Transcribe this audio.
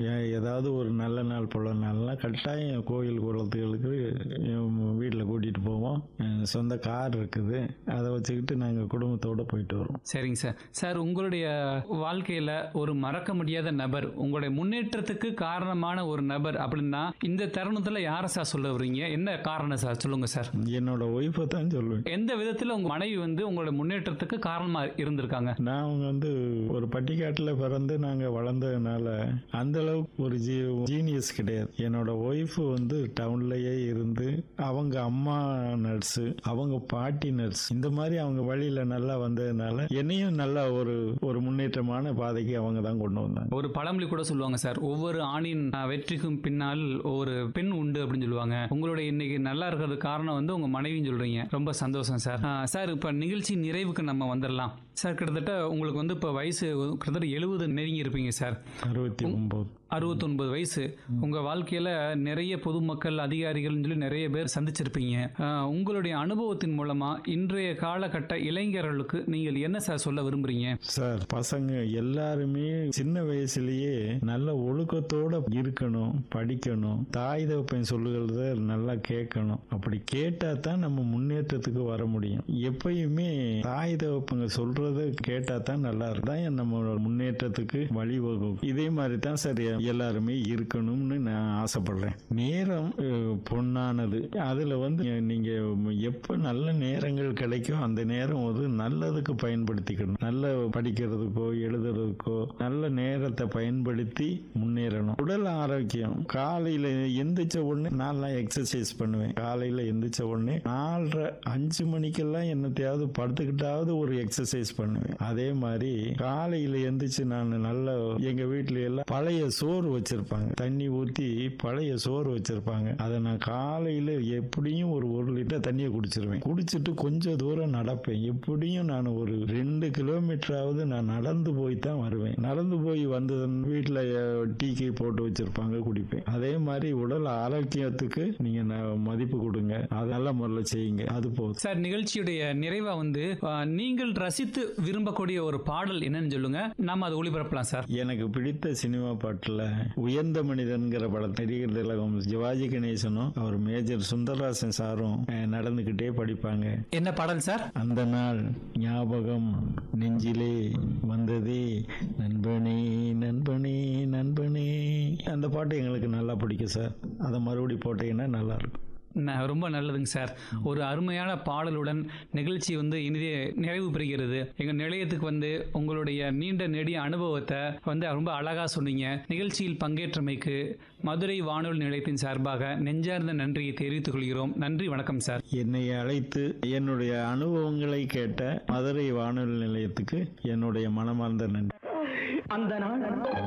ஏ- ஏதாவது ஒரு நல்ல நாள் போல நாள்லாம் கட்டாயம் கோயில் குளத்துகளுக்கு வீட்டில் கூட்டிகிட்டு போவோம் என் சொந்த கார் இருக்குது அதை வச்சுக்கிட்டு நாங்கள் குடும்பத்தோடு போயிட்டு வருவோம் சரிங்க சார் சார் உங்களுடைய வாழ்க்கையில ஒரு மறக்க முடியாத நபர் உங்களுடைய முன்னேற்றத்துக்கு காரணமான ஒரு நபர் அப்படின்னா இந்த தருணத்துல யாரை சார் சொல்ல வர்றீங்க என்ன காரணம் சார் சொல்லுங்க சார் என்னோட ஒய்ஃபை தான் சொல்லுவேன் எந்த விதத்துல உங்க மனைவி வந்து உங்களோட முன்னேற்றத்துக்கு காரணமா இருந்திருக்காங்க நான் அவங்க வந்து ஒரு பட்டிக்காட்டில் பிறந்து நாங்கள் வளர்ந்ததுனால அந்த அளவுக்கு ஒரு ஜீ ஜீனியஸ் கிடையாது என்னோட ஒய்ஃப் வந்து டவுன்லயே இருந்து அவங்க அம்மா நர்ஸு அவங்க பாட்டி நர்ஸ் இந்த மாதிரி அவங்க வழியில் நல்லா வந்ததுனால என்னையும் நல்லா ஒரு ஒரு முன்னேற்றமான பாதைக்கு அவங்க தான் கொண்டு வந்தாங்க ஒரு பழமொழி கூட சொல்லுவாங்க சார் ஒவ்வொரு ஆணின் அஹ், வெற்றிக்கும் பின்னால் ஒரு பெண் உண்டு அப்படின்னு சொல்லுவாங்க உங்களுடைய இன்னைக்கு நல்லா இருக்கிறது காரணம் வந்து உங்க மனைவின்னு சொல்றீங்க ரொம்ப சந்தோஷம் சார் அஹ், சார் இப்ப நிகழ்ச்சி நிறைவுக்கு நம்ம வந்துடலாம் சார் கிட்டத்தட்ட உங்களுக்கு வந்து இப்போ வயசு கிட்டத்தட்ட எழுபது நெருங்கி இருப்பீங்க சார் அறுபத்தி ஒம்பது அறுபத்தொன்பது வயசு உங்க வாழ்க்கையில நிறைய பொதுமக்கள் அதிகாரிகள்னு சொல்லி நிறைய பேர் சந்திச்சிருப்பீங்க அஹ், உங்களுடைய அனுபவத்தின் மூலமா இன்றைய காலகட்ட இளைஞர்களுக்கு நீங்கள் என்ன சார் சொல்ல விரும்புறீங்க சார் பசங்க எல்லாருமே சின்ன வயசுலயே நல்ல ஒழுக்கத்தோட இருக்கணும் படிக்கணும் தாய் தகப்பன் சொல்லுகிறத நல்லா கேட்கணும் அப்படி கேட்டா தான் நம்ம முன்னேற்றத்துக்கு வர முடியும் எப்பயுமே தாய் தகப்பங்க சொல்றத கேட்டா தான் நல்லா இருக்கும் தான் நம்ம முன்னேற்றத்துக்கு வழிவகுக்கும் இதே மாதிரி தான் சார் எல்லாருமே இருக்கணும்னு நான் ஆசைப்படுறேன் நேரம் அஹ், பொன்னானது அதுல வந்து நீங்க எப்ப நல்ல நேரங்கள் கிடைக்கும் அந்த நேரம் வந்து நல்லதுக்கு பயன்படுத்திக்கணும் நல்ல படிக்கிறதுக்கோ எழுதுறதுக்கோ நல்ல நேரத்தை பயன்படுத்தி முன்னேறணும் உடல் ஆரோக்கியம் காலையில எந்திரிச்ச உடனே நான்லாம் எக்ஸசைஸ் பண்ணுவேன் காலையில எந்திரிச்ச உடனே நாலரை அஞ்சு மணிக்கெல்லாம் என்னத்தையாவது படுத்துக்கிட்டாவது ஒரு எக்ஸசைஸ் பண்ணுவேன் அதே மாதிரி காலையில எந்திரிச்சு நான் நல்ல எங்க வீட்ல எல்லாம் பழைய சோறு வச்சிருப்பாங்க தண்ணி ஊத்தி பழைய சோறு வச்சிருப்பாங்க அதை நான் காலையில எப்படியும் ஒரு ஒரு லிட்டர் தண்ணியை குடிச்சிருவேன் குடிச்சிட்டு கொஞ்சம் தூரம் நடப்பேன் எப்படியும் நான் ஒரு ரெண்டு கிலோமீட்டராவது நான் நடந்து போய் தான் வருவேன் நடந்து போய் வந்தது வீட்டில் டீ கை போட்டு வச்சிருப்பாங்க குடிப்பேன் அதே மாதிரி உடல் ஆரோக்கியத்துக்கு நீங்க ந- மதிப்பு கொடுங்க அதெல்லாம் முதல்ல செய்யுங்க அது போதும் சார் நிகழ்ச்சியுடைய நிறைவா வந்து அஹ், நீங்கள் ரசித்து விரும்பக்கூடிய ஒரு பாடல் என்னன்னு சொல்லுங்க நாம அதை ஒளிபரப்பலாம் சார் எனக்கு பிடித்த சினிமா பாட்டுல உயர்ந்த மனிதன்கிற படம் நடிகர் திலகம் சிவாஜி கணேசனும் அவர் மேஜர் சுந்தரராசன் சாரும் அஹ், நடந்துகிட்டே படிப்பாங்க என்ன பாடல் சார் அந்த நாள் ஞாபகம் நெஞ்சிலே வந்ததே நண்பனே நண்பனே நண்பனே அந்த பாட்டு எங்களுக்கு நல்லா பிடிக்கும் சார் அதை மறுபடி போட்டீங்கன்னா நல்லா இருக்கும் ந- ரொம்ப நல்லதுங்க சார் ஒரு அருமையான பாடலுடன் நிகழ்ச்சி வந்து இனிதே நிறைவு பெறுகிறது எங்க நிலையத்துக்கு வந்து உங்களுடைய நீண்ட நெடிய அனுபவத்தை வந்து ரொம்ப அழகா சொன்னீங்க நிகழ்ச்சியில் பங்கேற்றமைக்கு மதுரை வானொலி நிலையத்தின் சார்பாக நெஞ்சார்ந்த நன்றியை தெரிவித்துக் கொள்கிறோம் நன்றி வணக்கம் சார் என்னை அழைத்து என்னுடைய அனுபவங்களை கேட்ட மதுரை வானொலி நிலையத்துக்கு என்னுடைய மனமார்ந்த நன்றி அந்த நாள்